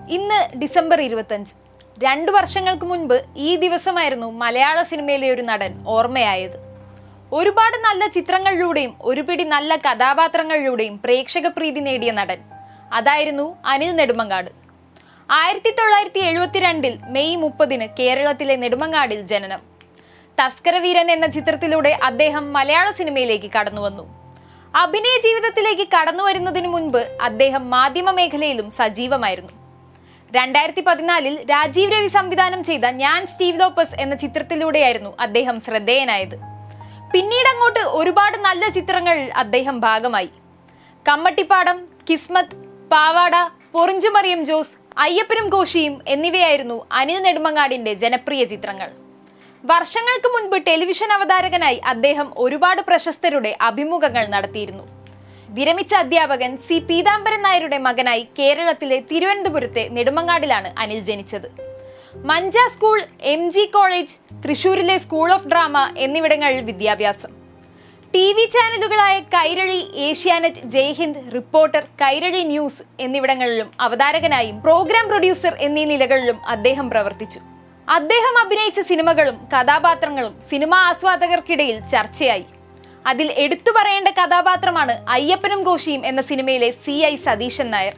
ഇന്ന് ഡിസംബർ ഇരുപത്തഞ്ച് രണ്ടു വർഷങ്ങൾക്ക് മുൻപ് ഈ ദിവസമായിരുന്നു മലയാള സിനിമയിലെ ഒരു നടൻ ഓർമ്മയായത് ഒരുപാട് നല്ല ചിത്രങ്ങളിലൂടെയും ഒരു പിടി നല്ല കഥാപാത്രങ്ങളിലൂടെയും പ്രേക്ഷക പ്രീതി നേടിയ നടൻ അതായിരുന്നു അനിൽ നെടുമങ്ങാട് ആയിരത്തി തൊള്ളായിരത്തി എഴുപത്തിരണ്ടിൽ മെയ് മുപ്പതിന് കേരളത്തിലെ നെടുമങ്ങാടിൽ ജനനം തസ്കരവീരൻ എന്ന ചിത്രത്തിലൂടെ അദ്ദേഹം മലയാള സിനിമയിലേക്ക് കടന്നു വന്നു അഭിനയ ജീവിതത്തിലേക്ക് കടന്നു വരുന്നതിന് മുൻപ് അദ്ദേഹം മാധ്യമ മേഖലയിലും സജീവമായിരുന്നു രണ്ടായിരത്തി പതിനാലിൽ രാജീവ് രവി സംവിധാനം ചെയ്ത ഞാൻ സ്റ്റീവ് ലോപ്പസ് എന്ന ചിത്രത്തിലൂടെയായിരുന്നു അദ്ദേഹം ശ്രദ്ധേയനായത് പിന്നീട് അങ്ങോട്ട് ഒരുപാട് നല്ല ചിത്രങ്ങളിൽ അദ്ദേഹം ഭാഗമായി കമ്മട്ടിപ്പാടം കിസ്മത്ത് പാവാട പൊറിഞ്ചുമറിയം ജോസ് അയ്യപ്പനും കോശിയും എന്നിവയായിരുന്നു അനിൽ നെടുമങ്ങാടിന്റെ ജനപ്രിയ ചിത്രങ്ങൾ വർഷങ്ങൾക്ക് മുൻപ് ടെലിവിഷൻ അവതാരകനായി അദ്ദേഹം ഒരുപാട് പ്രശസ്തരുടെ അഭിമുഖങ്ങൾ നടത്തിയിരുന്നു വിരമിച്ച അധ്യാപകൻ സി പീതാംബരൻ നായരുടെ മകനായി കേരളത്തിലെ തിരുവനന്തപുരത്തെ നെടുമങ്ങാടിലാണ് അനിൽ ജനിച്ചത് Mancha school M G college തൃശൂരിലെ സ്കൂൾ ഓഫ് ഡ്രാമ എന്നിവിടങ്ങളിൽ വിദ്യാഭ്യാസം ടി വി ചാനലുകളായ കൈരളി ഏഷ്യാനെറ്റ് ജയ്ഹിന്ദ് റിപ്പോർട്ടർ കൈരളി ന്യൂസ് എന്നിവിടങ്ങളിലും അവതാരകനായും പ്രോഗ്രാം പ്രൊഡ്യൂസർ എന്നീ നിലകളിലും അദ്ദേഹം പ്രവർത്തിച്ചു അദ്ദേഹം അഭിനയിച്ച സിനിമകളും കഥാപാത്രങ്ങളും സിനിമാ ആസ്വാദകർക്കിടയിൽ ചർച്ചയായി അതിൽ എടുത്തു പറയേണ്ട കഥാപാത്രമാണ് അയ്യപ്പനും കോശിയും എന്ന സിനിമയിലെ സി ഐ സതീശൻ നായർ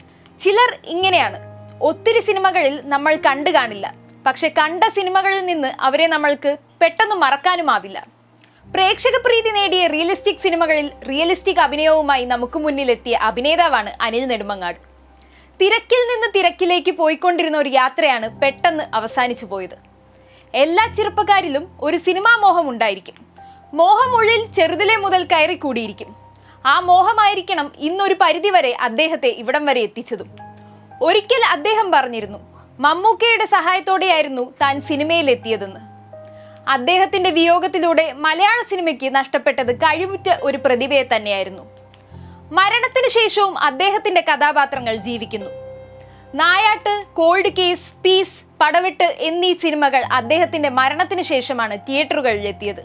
ചിലർ ഇങ്ങനെയാണ് ഒത്തിരി സിനിമകളിൽ നമ്മൾ കണ്ടു കാണില്ല പക്ഷെ കണ്ട സിനിമകളിൽ നിന്ന് അവരെ നമ്മൾക്ക് പെട്ടെന്ന് മറക്കാനുമാവില്ല പ്രേക്ഷക പ്രീതി നേടിയ റിയലിസ്റ്റിക് സിനിമകളിൽ റിയലിസ്റ്റിക് അഭിനയവുമായി നമുക്ക് മുന്നിലെത്തിയ അഭിനേതാവാണ് അനിൽ നെടുമങ്ങാട് തിരക്കിൽ നിന്ന് തിരക്കിലേക്ക് പോയിക്കൊണ്ടിരുന്ന ഒരു യാത്രയാണ് പെട്ടെന്ന് അവസാനിച്ചു പോയത് എല്ലാ ചെറുപ്പക്കാരിലും ഒരു സിനിമാ മോഹം ഉണ്ടായിരിക്കും മോഹം ഉള്ളിൽ ചെറുതിലെ മുതൽ കയറി കൂടിയിരിക്കും ആ മോഹമായിരിക്കണം ഇന്നൊരു പരിധിവരെ അദ്ദേഹത്തെ ഇവിടം വരെ എത്തിച്ചതും ഒരിക്കൽ അദ്ദേഹം പറഞ്ഞിരുന്നു മമ്മൂക്കയുടെ സഹായത്തോടെയായിരുന്നു താൻ സിനിമയിൽ എത്തിയതെന്ന് അദ്ദേഹത്തിന്റെ വിയോഗത്തിലൂടെ മലയാള സിനിമയ്ക്ക് നഷ്ടപ്പെട്ടത് കഴിവുറ്റ ഒരു പ്രതിഭയെ തന്നെയായിരുന്നു മരണത്തിന് ശേഷവും അദ്ദേഹത്തിന്റെ കഥാപാത്രങ്ങൾ ജീവിക്കുന്നു നായാട്ട് കോൾഡ് കേസ് പീസ് പടവെട്ട് എന്നീ സിനിമകൾ അദ്ദേഹത്തിന്റെ മരണത്തിന് ശേഷമാണ് തിയേറ്ററുകളിൽ എത്തിയത്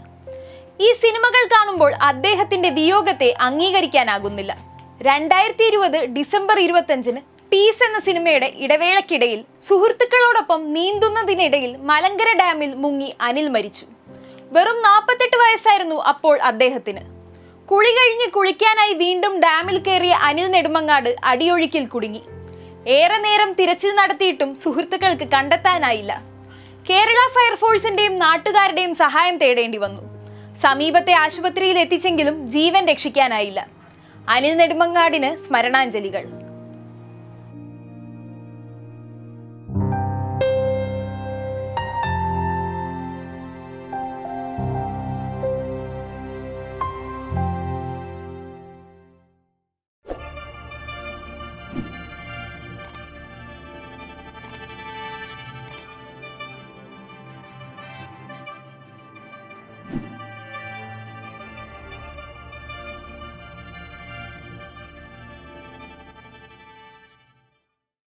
ഈ സിനിമകൾ കാണുമ്പോൾ അദ്ദേഹത്തിന്റെ വിയോഗത്തെ അംഗീകരിക്കാനാകുന്നില്ല രണ്ടായിരത്തി ഇരുപത് ഡിസംബർ ഇരുപത്തഞ്ചിന് പീസ് എന്ന സിനിമയുടെ ഇടവേളക്കിടയിൽ സുഹൃത്തുക്കളോടൊപ്പം നീന്തുന്നതിനിടയിൽ മലങ്കര ഡാമിൽ മുങ്ങി അനിൽ മരിച്ചു വെറും നാൽപ്പത്തെട്ട് വയസ്സായിരുന്നു അപ്പോൾ അദ്ദേഹത്തിന് കുളി കഴിഞ്ഞ് കുളിക്കാനായി വീണ്ടും ഡാമിൽ കയറിയ അനിൽ നെടുമങ്ങാട് അടിയൊഴുക്കിൽ കുടുങ്ങി ഏറെ നേരം തിരച്ചിൽ നടത്തിയിട്ടും സുഹൃത്തുക്കൾക്ക് കണ്ടെത്താനായില്ല കേരള ഫയർഫോഴ്സിന്റെയും നാട്ടുകാരുടെയും സഹായം തേടേണ്ടി വന്നു സമീപത്തെ ആശുപത്രിയിൽ എത്തിച്ചെങ്കിലും ജീവൻ രക്ഷിക്കാനായില്ല അനിൽ നെടുമങ്ങാടിന് സ്മരണാഞ്ജലികൾ